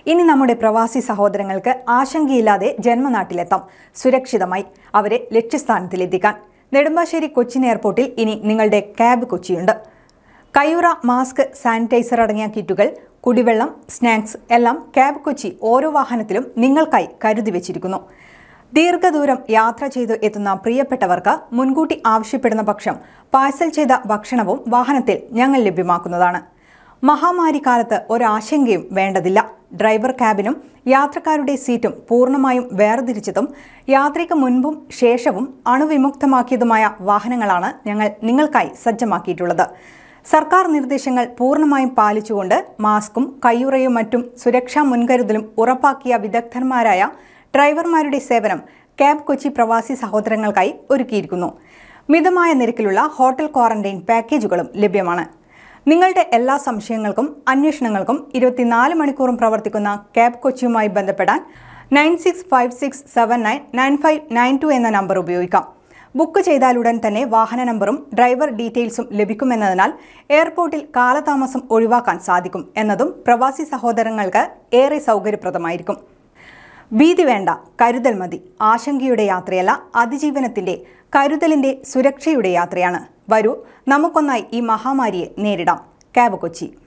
ഇനി നമ്മുടെ പ്രവാസി സഹോദരങ്ങൾക്ക് ആശങ്കയില്ലാതെ ജന്മനാട്ടിലെത്താം സുരക്ഷിതമായി അവരെ ലക്ഷ്യസ്ഥാനത്തിലെത്തിക്കാൻ നെടുമ്പാശ്ശേരി കൊച്ചിൻ എയർപോർട്ടിൽ ഇനി നിങ്ങളുടെ ക്യാബ് കൊച്ചിയുണ്ട് കയ്യുറ മാസ്ക് സാനിറ്റൈസർ അടങ്ങിയ കിറ്റുകൾ കുടിവെള്ളം സ്നാക്സ് എല്ലാം ക്യാബ് കൊച്ചി ഓരോ വാഹനത്തിലും നിങ്ങൾക്കായി കരുതി വെച്ചിരിക്കുന്നു ദീർഘദൂരം യാത്ര ചെയ്തു എത്തുന്ന പ്രിയപ്പെട്ടവർക്ക് മുൻകൂട്ടി ആവശ്യപ്പെടുന്ന പക്ഷം പാഴ്സൽ ചെയ്ത ഭക്ഷണവും വാഹനത്തിൽ ഞങ്ങൾ ലഭ്യമാക്കുന്നതാണ് മഹാമാരി കാലത്ത് ഒരാശങ്കയും വേണ്ടതില്ല ഡ്രൈവർ ക്യാബിനും യാത്രക്കാരുടെ സീറ്റും പൂർണ്ണമായും വേർതിരിച്ചതും യാത്രയ്ക്ക് മുൻപും ശേഷവും അണുവിമുക്തമാക്കിയതുമായ വാഹനങ്ങളാണ് ഞങ്ങൾ നിങ്ങൾക്കായി സജ്ജമാക്കിയിട്ടുള്ളത് സർക്കാർ നിർദ്ദേശങ്ങൾ പൂർണ്ണമായും പാലിച്ചുകൊണ്ട് മാസ്കും കയ്യുറയും മറ്റും സുരക്ഷാ മുൻകരുതലും ഉറപ്പാക്കിയ വിദഗ്ധന്മാരായ ഡ്രൈവർമാരുടെ സേവനം ക്യാബ് കൊച്ചി പ്രവാസി സഹോദരങ്ങൾക്കായി ഒരുക്കിയിരിക്കുന്നു മിതമായ നിരക്കിലുള്ള ഹോട്ടൽ ക്വാറന്റൈൻ പാക്കേജുകളും ലഭ്യമാണ് നിങ്ങളുടെ എല്ലാ സംശയങ്ങൾക്കും അന്വേഷണങ്ങൾക്കും ഇരുപത്തിനാല് മണിക്കൂറും പ്രവർത്തിക്കുന്ന ക്യാബ് കൊച്ചിയുമായി ബന്ധപ്പെടാൻ nine six five six seven nine nine five nine two എന്ന നമ്പർ ഉപയോഗിക്കാം ബുക്ക് ചെയ്താലുടൻ തന്നെ വാഹന നമ്പറും ഡ്രൈവർ ഡീറ്റെയിൽസും ലഭിക്കുമെന്നതിനാൽ എയർപോർട്ടിൽ കാലതാമസം ഒഴിവാക്കാൻ സാധിക്കും എന്നതും പ്രവാസി സഹോദരങ്ങൾക്ക് ഏറെ സൗകര്യപ്രദമായിരിക്കും ഭീതി വേണ്ട കരുതൽ മതി ആശങ്കയുടെ യാത്രയല്ല അതിജീവനത്തിന്റെ കരുതലിന്റെ സുരക്ഷയുടെ യാത്രയാണ് വരൂ നമുക്കൊന്നായി ഈ മഹാമാരിയെ നേരിടാം ക്യാബ് കൊച്ചി